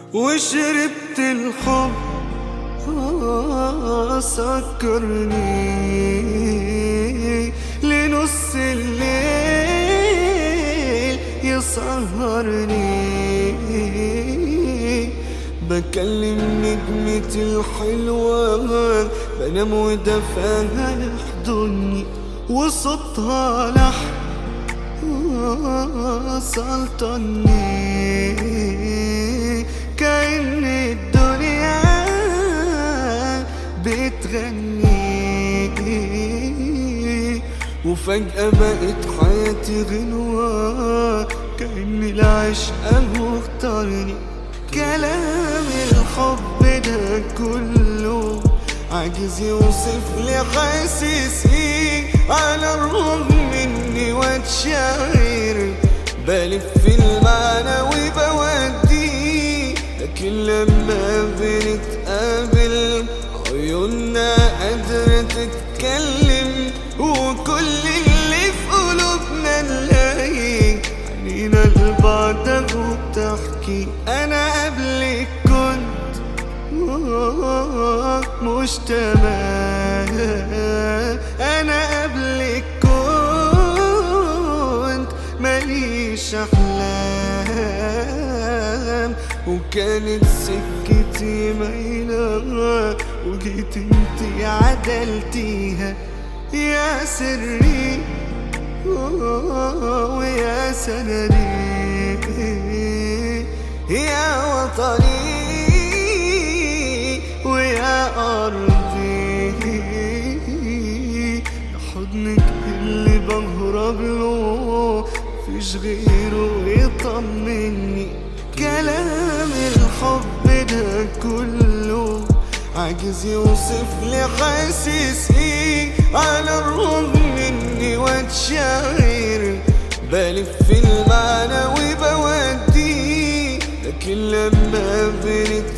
وشربت الحب آه، سكرني لنص الليل يسهرني بكلم نجمتي الحلوة بنام ودفاها يحضني وصوتها لحن سلطني كأن الدنيا بتغني وفجأة بقت حياتي غنوة كأن العشق مختارني كلام الحب ده كله عاجز يوصف لي حاسسي على الرغم مني واتشاعر بلف في المعنى وبودي لكن لما بنتقابل عيوننا قادرة تتكلم وكل اللي في قلوبنا نلاقي عينينا لبعض وبتحكي انا قبلك كنت مش تمام انا قبلك كنت ماليش احلام وكانت سكتي مايلة وجيت انتي عدلتيها يا سري ويا سندي يا وطني ويا أرضي حضنك اللي بهرب له مفيش غيره يطمني كلام الحب ده كله عاجز يوصف لي حاسسي على الرغم مني واتشاعر بلف في المعنى وبودي لكن لما بنت